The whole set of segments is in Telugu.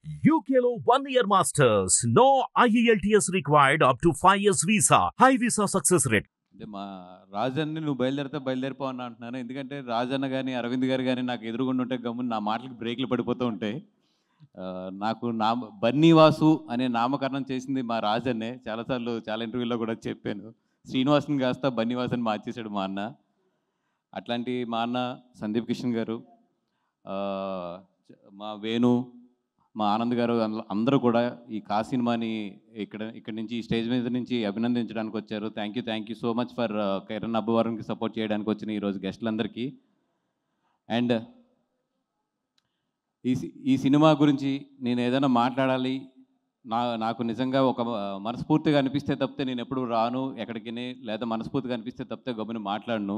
UKLO one year masters. No IELTS required up to 5 years visa. High visa success rate. అంటే మా రాజన్ని నువ్వు బయలుదేరితే బయలుదేరిపో అని అంటున్నాను ఎందుకంటే రాజన్న కానీ అరవింద్ గారు కానీ నాకు ఎదురుగుండా ఉంటే గమ్మున నా మాటలకు బ్రేక్లు పడిపోతూ ఉంటాయి ఆ, నాకు నామ బన్నీవాసు అనే నామకరణం చేసింది మా రాజన్నే చాలాసార్లు చాలా ఇంటర్వ్యూలో కూడా చెప్పాను శ్రీనివాసన్ కాస్త బన్నీవాస్ అని మార్చేశాడు మా అన్న అట్లాంటి మా అన్న సందీప్ కిషన్ గారు ఆ, మా వేణు మా ఆనంద్ గారు అంద- అందరూ కూడా ఈ కా సినిమాని ఇక్కడ ఇక్కడ నుంచి ఈ స్టేజ్ మీద నుంచి అభినందించడానికి వచ్చారు thank you thank you so much for Kiran అబ్బవరంకి సపోర్ట్ చేయడానికి వచ్చిన ఈరోజు గెస్టులందరికీ అండ్ ఈ సి- ఈ సినిమా గురించి నేను ఏదైనా మాట్లాడాలి నా నాకు నిజంగా ఒక ఆ, మనస్ఫూర్తిగా అనిపిస్తే తప్పితే నేను ఎప్పుడు రాను ఎక్కడికి లేదా మనస్ఫూర్తిగా అనిపిస్తే తప్పితే గమ్ముని మాట్లాడను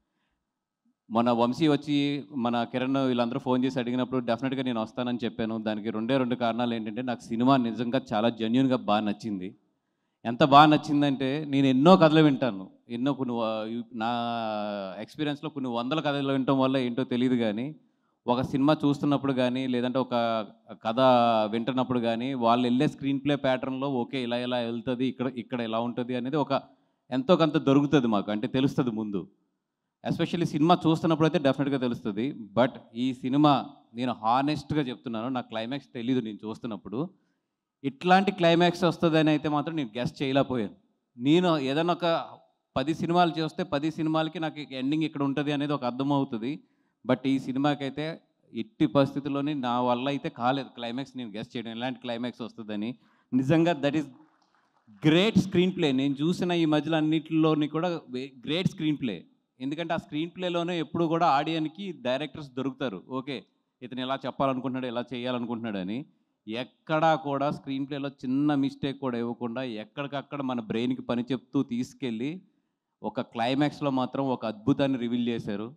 మన వంశీ వచ్చి మన కిరణ్ వీళ్ళందరూ ఫోన్ చేసి అడిగినప్పుడు డెఫినెట్గా నేను వస్తానని చెప్పాను దానికి రెండే రెండు కారణాలు ఏంటంటే నాకు సినిమా నిజంగా చాలా జెన్యున్గా బాగా నచ్చింది ఎంత బాగా నచ్చిందంటే నేను ఎన్నో కథలు వింటాను ఎన్నో కొన్ని వ- నా ఎక్స్పీరియన్స్లో కొన్ని వందల కథలు వినటం వల్ల ఏంటో తెలియదు కానీ ఒక సినిమా చూస్తున్నప్పుడు కానీ లేదంటే ఒక కథ వింటున్నప్పుడు కానీ వాళ్ళు వెళ్ళే స్క్రీన్ ప్లే ప్యాటర్న్లో ఓకే ఇలా ఇలా వెళ్తుంది ఇక్కడ ఇక్కడ ఇలా ఉంటుంది అనేది ఒక ఎంతో కొంత దొరుకుతుంది మాకు అంటే తెలుస్తుంది ముందు ఎస్పెషల్లీ సినిమా చూస్తున్నప్పుడు అయితే డెఫినెట్గా తెలుస్తుంది బట్ ఈ సినిమా నేను హానెస్ట్గా చెప్తున్నాను నా క్లైమాక్స్ తెలీదు నేను చూస్తున్నప్పుడు ఇట్లాంటి క్లైమాక్స్ వస్తుందని అయితే మాత్రం నేను గెస్ట్ చేయలేకపోయాను నేను ఏదైనా ఒక పది సినిమాలు చూస్తే పది సినిమాలకి నాకు ఎండింగ్ ఇక్కడ ఉంటుంది అనేది ఒక అర్థం అవుతుంది బట్ ఈ సినిమాకి అయితే ఎట్టి పరిస్థితుల్లోని నా వల్ల అయితే కాలేదు క్లైమాక్స్ నేను గెస్ట్ చేయడం ఎలాంటి క్లైమాక్స్ వస్తుందని నిజంగా that is great screenplay నేను చూసిన ఈ మధ్యలో అన్నిటిలోని కూడా గ్రేట్ స్క్రీన్ ప్లే ఎందుకంటే ఆ స్క్రీన్ ప్లేలోనే ఎప్పుడు కూడా ఆడియన్కి డైరెక్టర్స్ దొరుకుతారు ఓకే ఇతను ఎలా చెప్పాలనుకుంటున్నాడు ఎలా చేయాలనుకుంటున్నాడు అని ఎక్కడా కూడా స్క్రీన్ ప్లేలో చిన్న మిస్టేక్ కూడా ఇవ్వకుండా ఎక్కడికక్కడ మన బ్రెయిన్కి పని చెప్తూ తీసుకెళ్ళి ఒక క్లైమాక్స్లో మాత్రం ఒక అద్భుతాన్ని రివీల్ చేశారు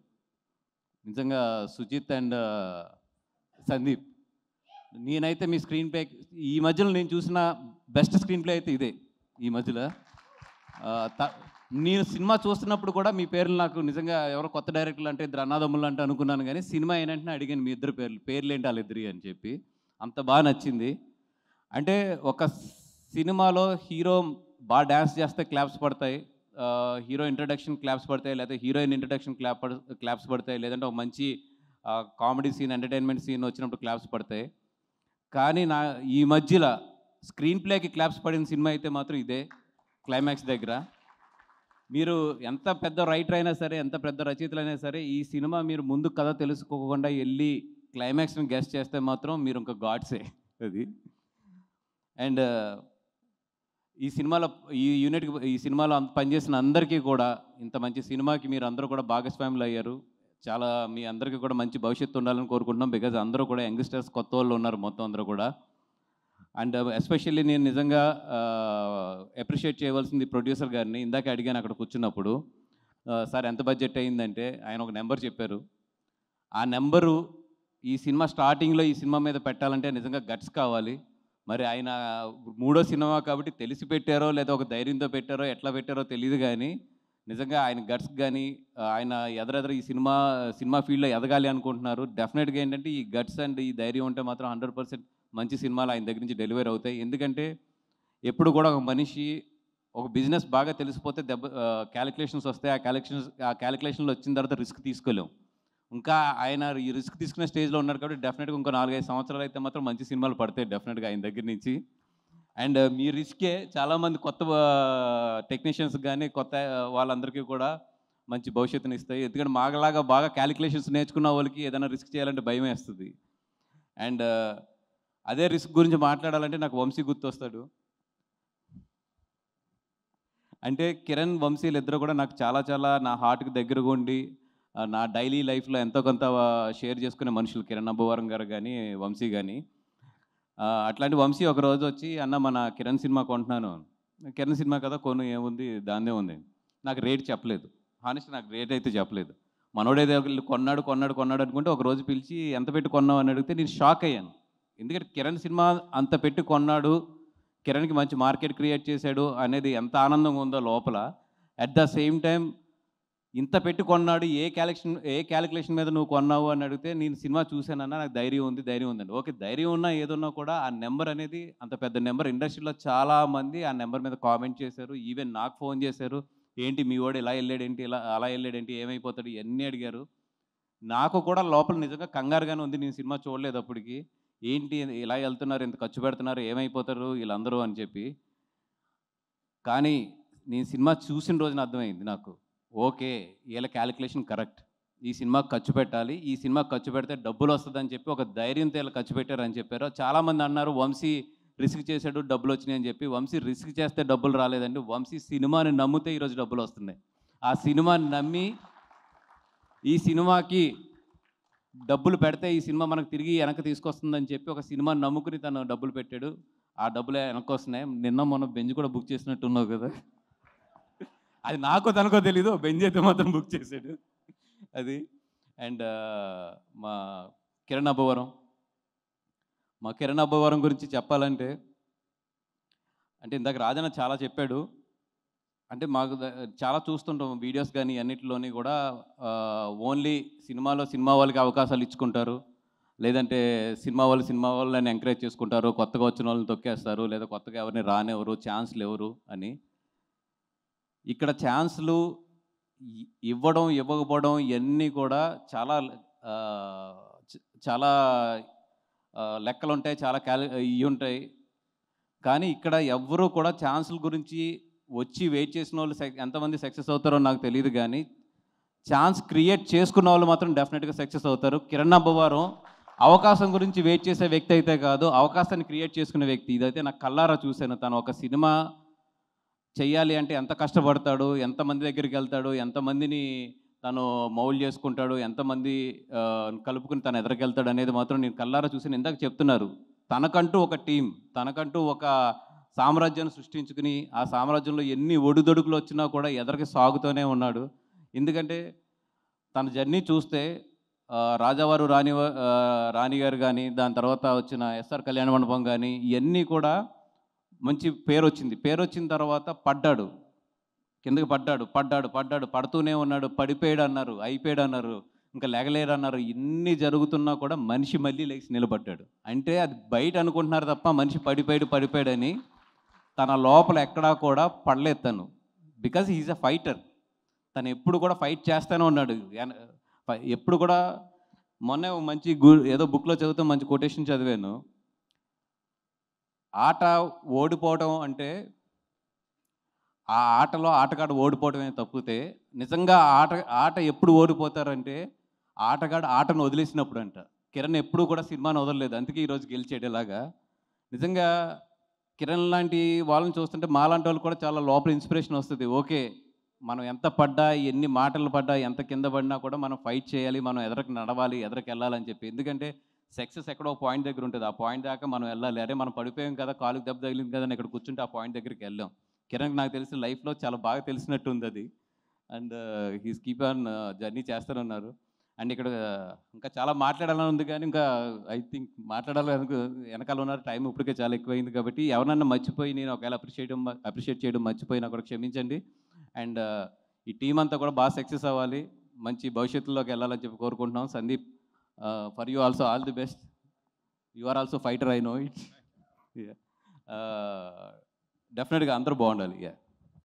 నిజంగా సుజిత్ అండ్ సందీప్ నేనైతే మీ స్క్రీన్ ప్లే ఈ మధ్యలో నేను చూసిన బెస్ట్ స్క్రీన్ ప్లే అయితే ఇదే ఈ మధ్యలో ఆ, త- నేను సినిమా చూస్తున్నప్పుడు కూడా మీ పేర్లు నాకు నిజంగా ఎవరో కొత్త డైరెక్టర్లు అంటే ఇద్దరు అన్నదమ్ములు అంటే అనుకున్నాను కానీ సినిమా ఏంటంటే అడిగాను మీ ఇద్దరు పేర్లు పేర్లు ఏంటి వాళ్ళిద్దరి అని చెప్పి అంత బాగా నచ్చింది అంటే ఒక సినిమాలో హీరో బాగా డ్యాన్స్ చేస్తే క్లాప్స్ పడతాయి ఆ, హీరో ఇంట్రడక్షన్ క్లాప్స్ పడతాయి లేదా హీరోయిన్ ఇంట్రడక్షన్ క్లాప్ పడ క్లాప్స్ పడతాయి లేదంటే ఒక మంచి కామెడీ సీన్ ఎంటర్టైన్మెంట్ సీన్ వచ్చినప్పుడు క్లాప్స్ పడతాయి కానీ నా ఈ మధ్యలో స్క్రీన్ ప్లేకి క్లాప్స్ పడిన సినిమా అయితే మాత్రం ఇదే క్లైమాక్స్ దగ్గర మీరు ఎంత పెద్ద రైటర్ అయినా సరే ఎంత పెద్ద రచయితలైనా సరే ఈ సినిమా మీరు ముందు కథ తెలుసుకోకుండా వెళ్ళి క్లైమాక్స్ని గెస్ట్ చేస్తే మాత్రం మీరు ఇంకా గాడ్సే అది అండ్ ఈ సినిమాలో ఈ యూనిట్కి ఈ సినిమాలో అంత పనిచేసిన అందరికీ కూడా ఇంత మంచి సినిమాకి మీరు అందరూ కూడా భాగస్వాములు అయ్యారు చాలా మీ అందరికీ కూడా మంచి భవిష్యత్తు ఉండాలని కోరుకుంటున్నాం బికాజ్ అందరూ కూడా యంగ్స్టర్స్ కొత్త వాళ్ళు ఉన్నారు మొత్తం అందరూ కూడా అండ్ ఎస్పెషల్లీ నేను నిజంగా అప్రిషియేట్ చేయవలసింది ప్రొడ్యూసర్ గారిని ఇందాక అడిగాను అక్కడ కూర్చున్నప్పుడు సార్ ఎంత బడ్జెట్ అయిందంటే ఆయన ఒక నెంబర్ చెప్పారు ఆ నెంబరు ఈ సినిమా స్టార్టింగ్లో ఈ సినిమా మీద పెట్టాలంటే నిజంగా గట్స్ కావాలి మరి ఆయన మూడో సినిమా కాబట్టి తెలిసి పెట్టారో లేదా ఒక ధైర్యంతో పెట్టారో ఎట్లా పెట్టారో తెలియదు కానీ నిజంగా ఆయన గట్స్ కానీ ఆయన ఎదరెదర ఈ సినిమా సినిమా ఫీల్డ్లో ఎదగాలి అనుకుంటున్నారు డెఫినెట్గా ఏంటంటే ఈ గట్స్ అండ్ ఈ ధైర్యం ఉంటే మాత్రం హండ్రెడ్ పర్సెంట్ మంచి సినిమాలు ఆయన దగ్గర నుంచి డెలివరీ అవుతాయి ఎందుకంటే ఎప్పుడు కూడా ఒక మనిషి ఒక బిజినెస్ బాగా తెలిసిపోతే దెబ్బ క్యాలిక్యులేషన్స్ వస్తాయి ఆ క్యాలిక్యులేషన్స్ ఆ క్యాలిక్యులేషన్లో వచ్చిన తర్వాత రిస్క్ తీసుకోలేం ఇంకా ఆయన ఈ రిస్క్ తీసుకునే స్టేజ్లో ఉన్నారు కాబట్టి డెఫినెట్గా ఇంకో నాలుగైదు సంవత్సరాలు అయితే మాత్రం మంచి సినిమాలు పడతాయి డెఫినెట్గా ఆయన దగ్గర నుంచి అండ్ మీ రిస్కే చాలామంది కొత్త టెక్నీషియన్స్ కానీ కొత్త వాళ్ళందరికీ కూడా మంచి భవిష్యత్తుని ఇస్తాయి ఎందుకంటే మాగలాగా బాగా క్యాలిక్యులేషన్స్ నేర్చుకున్న వాళ్ళకి ఏదైనా రిస్క్ చేయాలంటే భయం వేస్తుంది అండ్ అదే రిస్క్ గురించి మాట్లాడాలంటే నాకు వంశీ గుర్తొస్తాడు అంటే కిరణ్ వంశీలు ఇద్దరు కూడా నాకు చాలా చాలా నా హార్ట్కి దగ్గరగా ఉండి ఆ, నా డైలీ లైఫ్లో ఎంతో కొంత షేర్ చేసుకునే మనుషులు కిరణ్ అబ్బవరం గారు కానీ వంశీ కానీ ఆ, అట్లాంటి వంశీ ఒక రోజు వచ్చి అన్న మన కిరణ్ సినిమా కొంటున్నాను కిరణ్ సినిమా కదా కొను ఏముంది దాందే ఉంది నాకు రేట్ చెప్పలేదు హానెస్ట్ నాకు రేట్ అయితే చెప్పలేదు మనోడేదో వీళ్ళు కొన్నాడు కొన్నాడు కొన్నాడు అనుకుంటే ఒక రోజు పిలిచి ఎంత పెట్టి కొన్నావు అని అడిగితే నేను షాక్ అయ్యాను ఎందుకంటే కిరణ్ సినిమా అంత పెట్టి కొన్నాడు కిరణ్కి మంచి మార్కెట్ క్రియేట్ చేశాడు అనేది ఎంత ఆనందంగా ఉందో లోపల అట్ ద సేమ్ టైం ఇంత పెట్టి కొన్నాడు ఏ క్యాలిక్యులేషన్ ఏ క్యాలిక్యులేషన్ మీద నువ్వు కొన్నావు అని అడిగితే నేను సినిమా చూశానన్నా నాకు ధైర్యం ఉంది ధైర్యం ఉందండి ఓకే ధైర్యం ఉన్నా ఏదున్నా కూడా ఆ నెంబర్ అనేది అంత పెద్ద నెంబర్ ఇండస్ట్రీలో చాలా మంది ఆ నెంబర్ మీద కామెంట్ చేశారు ఈవెన్ నాకు ఫోన్ చేశారు ఏంటి మీ వాడు ఇలా వెళ్ళాడేంటి ఇలా అలా వెళ్ళాడేంటి ఏమైపోతాడు ఇవన్నీ అడిగారు నాకు కూడా లోపల నిజంగా కంగారుగానే ఉంది నేను సినిమా చూడలేదు అప్పటికి ఏంటి ఇలా వెళ్తున్నారు ఇంత ఖర్చు పెడుతున్నారు ఏమైపోతారు వీళ్ళందరూ అని చెప్పి కానీ నేను సినిమా చూసిన రోజున అర్థమైంది నాకు ఓకే వీళ్ళ క్యాలిక్యులేషన్ కరెక్ట్ ఈ సినిమాకి ఖర్చు పెట్టాలి ఈ సినిమాకి ఖర్చు పెడితే డబ్బులు వస్తుందని చెప్పి ఒక ధైర్యంతో వీళ్ళు ఖర్చు పెట్టారని చెప్పారు చాలామంది అన్నారు వంశీ రిస్క్ చేశాడు డబ్బులు వచ్చినాయి అని చెప్పి వంశీ రిస్క్ చేస్తే డబ్బులు రాలేదండి వంశీ సినిమాని నమ్మితే ఈరోజు డబ్బులు వస్తున్నాయి ఆ సినిమాని నమ్మి ఈ సినిమాకి డబ్బులు పెడితే ఈ సినిమా మనకు తిరిగి వెనక్కి తీసుకొస్తుందని చెప్పి ఒక సినిమాని నమ్ముకుని తను డబ్బులు పెట్టాడు ఆ డబ్బులే వెనక్కి వస్తున్నాయి నిన్న మొన్న బెంజ్ కూడా బుక్ చేసినట్టున్నావు కదా అది నాకో తనకో తెలీదు బెంజ్ అయితే మాత్రం బుక్ చేశాడు అది అండ్ మా కిరణ్ అబ్బవరం మా కిరణ్ అబ్బవరం గురించి చెప్పాలంటే అంటే ఇందాక రాజన్న చాలా చెప్పాడు అంటే మాకు ద- చాలా చూస్తుంటాం వీడియోస్ కానీ అన్నిటిలోని కూడా ఓన్లీ సినిమాలో సినిమా వాళ్ళకి అవకాశాలు ఇచ్చుకుంటారు లేదంటే సినిమా వాళ్ళు సినిమా వాళ్ళని ఎంకరేజ్ చేసుకుంటారు కొత్తగా వచ్చిన వాళ్ళని తొక్కేస్తారు లేదా కొత్తగా ఎవరిని రానివ్వరు ఛాన్స్లు ఎవరు అని ఇక్కడ ఛాన్స్లు ఇ- ఇవ్వడం ఇవ్వకపోవడం ఇవన్నీ కూడా చాలా ఆ, చ- చాలా ఆ, లెక్కలు ఉంటాయి చాలా క్యాలి ఇవి ఉంటాయి కానీ ఇక్కడ ఎవ్వరూ కూడా ఛాన్సుల గురించి వచ్చి వెయిట్ చేసిన వాళ్ళు సక్- ఎంతమంది సక్సెస్ అవుతారో నాకు తెలియదు కానీ ఛాన్స్ క్రియేట్ చేసుకున్న వాళ్ళు మాత్రం డెఫినెట్గా సక్సెస్ అవుతారు కిరణ్ అబ్బవారం అవకాశం గురించి వెయిట్ చేసే వ్యక్తి అయితే కాదు అవకాశాన్ని క్రియేట్ చేసుకునే వ్యక్తి ఇదైతే నాకు కల్లారా చూశాను తను ఒక సినిమా చెయ్యాలి అంటే ఎంత కష్టపడతాడు ఎంతమంది దగ్గరికి వెళ్తాడు ఎంతమందిని తను మౌల్ చేసుకుంటాడు ఎంతమంది ఆ, కలుపుకుని తను ఎదరికెళ్తాడు అనేది మాత్రం నేను కల్లారా చూసి ఇందాక చెప్తున్నారు తనకంటూ ఒక టీం తనకంటూ ఒక సామ్రాజ్యాన్ని సృష్టించుకుని ఆ సామ్రాజ్యంలో ఎన్ని ఒడిదొడుకులు వచ్చినా కూడా ఎదరికి సాగుతూనే ఉన్నాడు ఎందుకంటే తన జర్నీ చూస్తే ఆ, రాజావారు రాణి రాణి గారు కానీ దాని తర్వాత వచ్చిన ఎస్ఆర్ కళ్యాణ మండపం కానీ ఇవన్నీ కూడా మంచి పేరు వచ్చింది పేరు వచ్చిన తర్వాత పడ్డాడు కిందకి పడ్డాడు పడ్డాడు పడ్డాడు పడుతూనే ఉన్నాడు పడిపోయాడు అన్నారు అయిపోయాడు అన్నారు ఇంకా లేగలేడు అన్నారు ఇన్ని జరుగుతున్నా కూడా మనిషి మళ్ళీ లేచి నిలబడ్డాడు అంటే అది బయట అనుకుంటున్నారు తప్ప మనిషి పడిపోయాడు పడిపోయాడని తన లోపల ఎక్కడా కూడా పడలేదు తను బికాజ్ హీఈస్ అ ఫైటర్ తను ఎప్పుడు కూడా ఫైట్ చేస్తూనే ఉన్నాడు ఎన- ఫై- ఎప్పుడు కూడా మొన్నే ఒక మంచి గు ఏదో బుక్లో చదివితే మంచి కొటేషన్ చదివాను ఆట ఓడిపోవడం అంటే ఆ ఆటలో ఆటగాడు ఓడిపోవడమే తప్పితే నిజంగా ఆట ఆట ఎప్పుడు ఓడిపోతారంటే ఆటగాడు ఆటను వదిలేసినప్పుడు అంట కిరణ్ ఎప్పుడు కూడా సినిమాను వదలలేదు అందుకే ఈరోజు గెలిచేటలాగా నిజంగా కిరణ్ లాంటి వాళ్ళని చూస్తుంటే మాలాంటి వాళ్ళు కూడా చాలా లోపల ఇన్స్పిరేషన్ వస్తుంది ఓకే మనం ఎంత పడ్డా ఎన్ని మాటలు పడ్డా ఎంత కింద పడినా కూడా మనం ఫైట్ చేయాలి మనం ఎదరకు నడవాలి ఎదరకు వెళ్ళాలని చెప్పి ఎందుకంటే సక్సెస్ ఎక్కడో పాయింట్ దగ్గర ఉంటుంది ఆ పాయింట్ దాకా మనం వెళ్ళాలి అరే మనం పడిపోయాం కదా కాలుకి దెబ్బ తగిలింది కదా అని ఇక్కడ కూర్చుంటే ఆ పాయింట్ దగ్గరికి వెళ్ళాం కిరణ్ నాకు తెలిసి లైఫ్లో చాలా బాగా తెలిసినట్టు ఉంది అది and he's keep on journey చేస్తారన్నారు అండ్ ఇక్కడ ఇంకా చాలా మాట్లాడాలని ఉంది కానీ ఇంకా ఐ థింక్ మాట్లాడాలి అనుకు- వెనకాల ఉన్నారు టైం ఇప్పటికే చాలా ఎక్కువైంది కాబట్టి ఎవరన్నా మర్చిపోయి నేను ఒకవేళ అప్రిషియేట్ అప్రిషియేట్ చేయడం మర్చిపోయినా కూడా క్షమించండి అండ్ ఈ టీం అంతా కూడా బాగా సక్సెస్ అవ్వాలి మంచి భవిష్యత్తులోకి వెళ్ళాలని చెప్పి కోరుకుంటున్నాం Sandeep for you also all the best you are also fighter I know it డెఫినెట్గా అందరూ బాగుండాలి యా